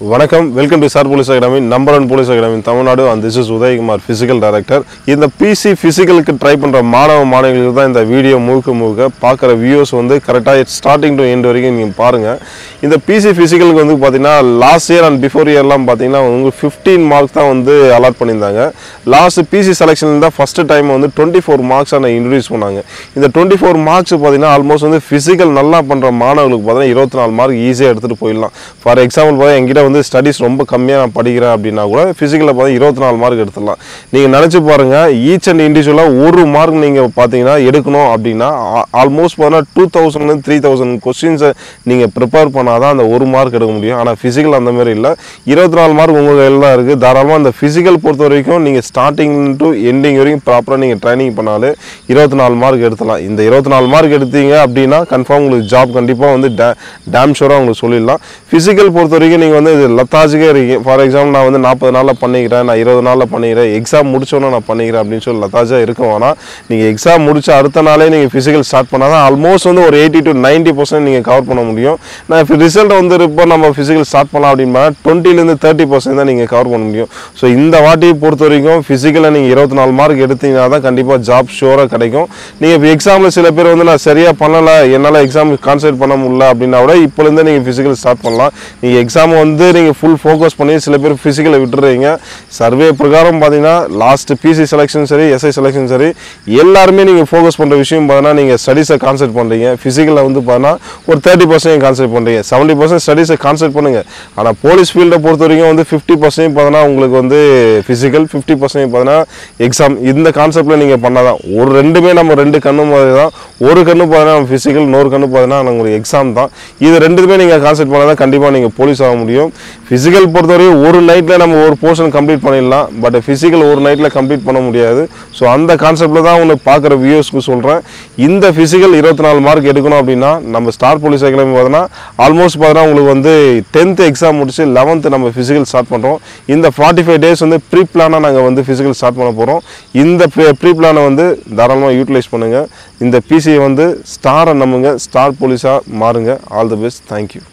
வணக்கம் welcome to Star Police Academy number one Police Academy Tamil Nadu and this is Udayakumar physical director இந்த PC ஃபிசிக்கலுக்கு try பண்ணுற மாணவ மாணவிகளுக்கு தான் இந்த வீடியோ முழுக்க முழுக்க பார்க்குற வியூஸ் வந்து கரெக்டாக ஸ்டார்டிங் டு எண்ட் வரைக்கும் நீங்கள் பாருங்கள் இந்த பிசி ஃபிசிக்கலுக்கு வந்து பார்த்தீங்கன்னா லாஸ்ட் இயர் அண்ட் பிஃபோர் இயர்லாம் பார்த்தீங்கன்னா உங்களுக்கு ஃபிஃப்டீன் மார்க்ஸ் தான் வந்து அலாட் பண்ணியிருந்தாங்க லாஸ்ட் பிசி செலெக்ஷன் தான் ஃபஸ்ட்டு டைம் வந்து டுவெண்ட்டி ஃபோர் மார்க்ஸ் நான் இன்ட்ரடியூஸ் பண்ணாங்க இந்த டுவெண்ட்டி ஃபோர் மார்க்ஸ் பார்த்தீங்கன்னா ஆல்மோஸ்ட் வந்து ஃபிசிக்கல் நல்லா பண்ணுற மாணவர்களுக்கு பார்த்தீங்கன்னா இருபத்தி நாலு மார்க் ஈஸியாக எடுத்துகிட்டு போயிடலாம் ஃபார் எக்ஸாம்பிள் பார்த்தா என்கிட்ட வந்து ஸ்டடீஸ் ரொம்ப கம்மியாக நான் படிக்கிறேன் அப்படின்னா கூட ஃபிசிக்கலில் பார்த்தா இருபத்தி நாலு மார்க் எடுத்துடலாம் நீங்கள் நினச்சி பாருங்கள் ஈச் அண்ட் இண்டிவிஜுவலாக ஒரு மார்க் நீங்கள் பார்த்தீங்கன்னா எடுக்கணும் அப்படின்னா ஆல்மோஸ்ட் பார்த்தீங்கன்னா டூ தௌசண்ட் த்ரீ தௌசண்ட் கொஸ்டின்ஸை நீங்கள் ப்ரிப்பேர் பண்ணால் தான் அந்த ஒரு மார்க் எடுக்க முடியும் ஆனால் ஃபிசிக்கல் அந்த மாதிரி இல்லை இருபத்தி நாலு மார்க் உங்கள் கையில் தான் இருக்குது தாராளமாக அந்த ஃபிசிக்கல் பொறுத்த வரைக்கும் நீங்கள் ஸ்டார்டிங் டு எண்டிங் வரைக்கும் ப்ராப்பராக நீங்கள் ட்ரைனிங் பண்ணாலே இருபத்தி நாலு மார்க் எடுத்துலாம் இந்த இருபத்தி நாலு மார்க் எடுத்தீங்க அப்படின்னா கன்ஃபார்ம் உங்களுக்கு ஜாப் கண்டிப்பாக வந்து டே டேம் ஷூராக உங்களுக்கு சொல்லிடலாம் ஃபிசிக்கல் பொறுத்த வரைக்கும் நீங்கள் வந்து இது லத்தாஜிக்கே இருக்கீங்க ஃபார் எக்ஸாம்பிள் நான் வந்து நாற்பது நாளில் பண்ணிக்கிறேன் நான் இருபது நாளில் பண்ணிக்கிறேன் எக்ஸாம் முடிச்சோன்னே நான் பண்ணிக்கிறேன் அப்படின்னு சொல்லி லத்தாஜாக இருக்க வேணாம் நீங்கள் எக்ஸாம் முடிச்ச அடுத்த நாளே நீங்கள் ஃபிசிக்கல் ஸ்டார்ட் பண்ணால் தான் ஆல்மோஸ்ட் வந்து ஒரு எயிட்டி டு நைன்ட்டி பர்சன்ட் நீங்கள் கவர் பண்ண முடியும் நான் இப்போ ரிசல்ட் வந்து இப்போ நம்ம ஃபிசிக்கல் ஸ்டார்ட் பண்ணலாம் அப்படின்னா டுவெண்ட்டிலேருந்து தேர்ட்டி பர்சன்ட் தான் நீங்கள் கவர் பண்ண முடியும் ஸோ இந்த வாட்டியை பொறுத்த வரைக்கும் ஃபிசிக்கலில் நீங்கள் இருபத்தி நாலு மார்க் எடுத்தீங்கன்னா தான் கண்டிப்பாக ஜாப் ஷூராக கிடைக்கும் நீங்கள் இப்போ எக்ஸாமில் சில பேர் வந்து நான் சரியாக பண்ணலை என்னால் எக்ஸாம் கான்சன்ட்ரேட் பண்ண முடியல அப்படின்னா கூட இப்போலேருந்து நீங்கள் ஃபிசிக்கல் ஸ்டார்ட் பண்ணலாம் நீங்கள் எக்ஸாம் வந்து நீங்கள் ஃபுல் ஃபோக்கஸ் பண்ணி சில பேர் ஃபிசிக்கலை விட்டுறீங்க சர்வே பிரகாரம் பார்த்தீங்கன்னா லாஸ்ட் பிசி செலெக்ஷன் சரி எஸ்ஐ செலெக்ஷன் சரி எல்லாருமே நீங்கள் ஃபோக்கஸ் பண்ணுற விஷயம் பார்த்தீங்கன்னா நீங்கள் ஸ்டடீஸை கான்சன்ட்ரேட் பண்ணுறீங்க ஃபிசிக்கலில் வந்து பார்த்தீங்கன்னா ஒரு தேர்ட்டி பர்சன்ட் கான்சன்ட்ரேட் பண்ணுறீங்க செவன்ட்டி பர்சன்ட் ஸ்டடீஸை கான்சன்ட்ரேட் பண்ணுங்கள் ஆனால் போலீஸ் ஃபீல்டை பொறுத்த வரைக்கும் வந்து ஃபிஃப்டி பர்சன்ட் பார்த்தீங்கன்னா உங்களுக்கு வந்து ஃபிசிக்கல் ஃபிஃப்டி பர்சன்ட் பார்த்தீங்கன்னா எக்ஸாம் இந்த கான்செப்டில் நீங்கள் பண்ணாதான் ஒரு ரெண்டுமே நம்ம ரெண்டு கண்ணு மாதிரி தான் ஒரு கண்ணு பார்த்தீங்கன்னா ஃபிசிக்கல் இன்னொரு கண்ணு பார்த்தீங்கன்னா உங்களுக்கு எக்ஸாம் தான் இது ரெண்டுமே நீங்கள் கான்செப்ட் பண்ணால் தான் கண்டிப்பாக நீங்கள் போலீஸ் ஆக முடியும் ஃபிசிக்கல் பொறுத்தவரையும் ஒரு நைட்டில் நம்ம ஒரு போர்ஷன் கம்ப்ளீட் பண்ணிடலாம் பட் ஃபிசிக்கல் ஒரு நைட்டில் கம்ப்ளீட் பண்ண முடியாது ஸோ அந்த கான்செப்டில் தான் ஒன்று பார்க்குற வியூஸ்க்கு சொல்கிறேன் இந்த ஃபிசிக்கல் இருபத்தி நாலு மார்க் எடுக்கணும் அப்படின்னா நம்ம ஸ்டார் போலீஸ் அகாடமி பார்த்தோன்னா ஆல்மோஸ்ட் பார்த்தீங்கன்னா உங்களுக்கு வந்து டென்த்து எக்ஸாம் முடிச்சு லெவன்த்து நம்ம ஃபிசிக்கல் ஸ்டார்ட் பண்ணுறோம் இந்த ஃபார்ட்டி ஃபைவ் டேஸ் வந்து ப்ரீ பிளானாக நாங்கள் வந்து ஃபிசிக்கல் ஸ்டார்ட் பண்ண போகிறோம் இந்த ப்ரீ பிளானை வந்து தாராளமாக யூட்டிலைஸ் பண்ணுங்கள் இந்த பிசியை வந்து ஸ்டாரை நம்புங்க ஸ்டார் போலீஸாக மாறுங்க ஆல் தி பெஸ்ட் தேங்க்யூ